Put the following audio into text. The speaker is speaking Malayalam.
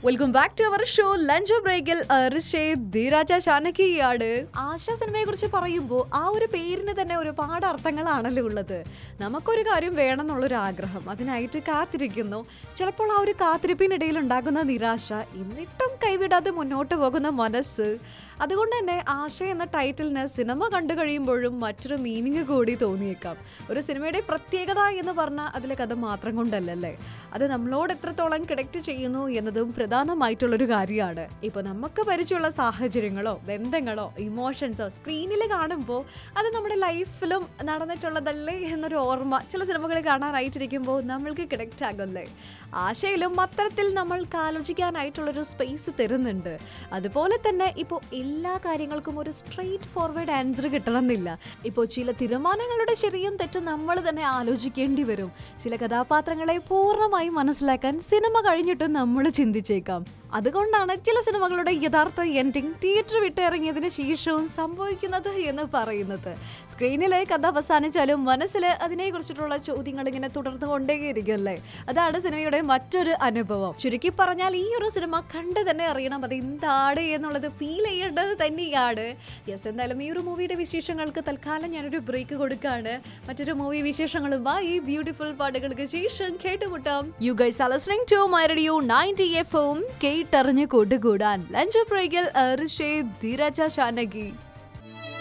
welcome back to our show lunch ബ്രേക്കിൽ ധീരാജ ചാനകിയാണ് ആശ സിനിമയെ കുറിച്ച് പറയുമ്പോൾ ആ ഒരു പേരിന് തന്നെ ഒരുപാട് അർത്ഥങ്ങളാണല്ലോ ഉള്ളത് നമുക്കൊരു കാര്യം വേണം എന്നുള്ളൊരു ആഗ്രഹം അതിനായിട്ട് കാത്തിരിക്കുന്നു ചിലപ്പോൾ ആ ഒരു കാത്തിരിപ്പിനിടയിൽ ഉണ്ടാകുന്ന നിരാശ എന്നിട്ടും കൈവിടാതെ മുന്നോട്ട് പോകുന്ന മനസ്സ് അതുകൊണ്ട് തന്നെ ആശ എന്ന ടൈറ്റിലിന് സിനിമ കണ്ടു കഴിയുമ്പോഴും മറ്റൊരു മീനിങ് കൂടി തോന്നിയേക്കാം ഒരു സിനിമയുടെ പ്രത്യേകത എന്ന് പറഞ്ഞാൽ അതിലെ കഥ മാത്രം കൊണ്ടല്ലല്ലേ അത് നമ്മളോട് എത്രത്തോളം കണക്ട് ചെയ്യുന്നു എന്നതും പ്രധാനമായിട്ടുള്ളൊരു കാര്യമാണ് ഇപ്പോൾ നമുക്ക് പരിചയമുള്ള സാഹചര്യങ്ങളോ ബന്ധങ്ങളോ ഇമോഷൻസോ സ്ക്രീനിൽ കാണുമ്പോൾ അത് നമ്മുടെ ലൈഫിലും നടന്നിട്ടുള്ളതല്ലേ എന്നൊരു ഓർമ്മ ചില സിനിമകൾ കാണാനായിട്ടിരിക്കുമ്പോൾ നമ്മൾക്ക് കണക്റ്റ് ആകുമല്ലേ ആശയിലും അത്തരത്തിൽ നമ്മൾക്ക് ആലോചിക്കാനായിട്ടുള്ളൊരു സ്പേസ് തരുന്നുണ്ട് അതുപോലെ തന്നെ ഇപ്പോൾ എല്ലാ കാര്യങ്ങൾക്കും ഒരു സ്ട്രെയിറ്റ് ഫോർവേഡ് ആൻസർ കിട്ടണമെന്നില്ല ഇപ്പോൾ ചില തീരുമാനങ്ങളുടെ ശരിയും തെറ്റും നമ്മൾ തന്നെ ആലോചിക്കേണ്ടി വരും ചില കഥാപാത്രങ്ങളെ പൂർണ്ണമായി മനസ്സിലാക്കാൻ സിനിമ കഴിഞ്ഞിട്ടും നമ്മൾ ചിന്തിച്ചേക്കാം അതുകൊണ്ടാണ് ചില സിനിമകളുടെ യഥാർത്ഥ എൻഡിങ് തിയേറ്റർ വിട്ടിറങ്ങിയതിന് ശേഷവും സംഭവിക്കുന്നത് എന്ന് പറയുന്നത് സ്ക്രീനിലെ കഥ അവസാനിച്ചാലും മനസ്സിൽ അതിനെക്കുറിച്ചിട്ടുള്ള ചോദ്യങ്ങൾ ഇങ്ങനെ തുടർന്നുകൊണ്ടേയിരിക്കുമല്ലേ അതാണ് സിനിമയുടെ മറ്റൊരു അനുഭവം ചുരുക്കി പറഞ്ഞാൽ ഈ ഒരു സിനിമ കണ്ട് തന്നെ അറിയണം അത് എന്താണ് എന്നുള്ളത് ഫീൽ ചെയ്യേണ്ടത് തന്നെയാണ് യെസ് എന്തായാലും ഈ ഒരു മൂവിയുടെ വിശേഷങ്ങൾക്ക് തൽക്കാലം ഞാനൊരു ബ്രേക്ക് കൊടുക്കുകയാണ് മറ്റൊരു മൂവി വിശേഷങ്ങളുമായി ഈ ബ്യൂട്ടിഫുൾ പാട്ടുകൾക്ക് ശേഷം കേട്ടുമുട്ടാം you guys are listening to my radio 90 എഫും കേട്ടറിഞ്ഞ് കൂട്ടുകൂടാൻ ലഞ്ച് ബ്രേക്കിൽ ഋഷേ ധീരജ ചാനകി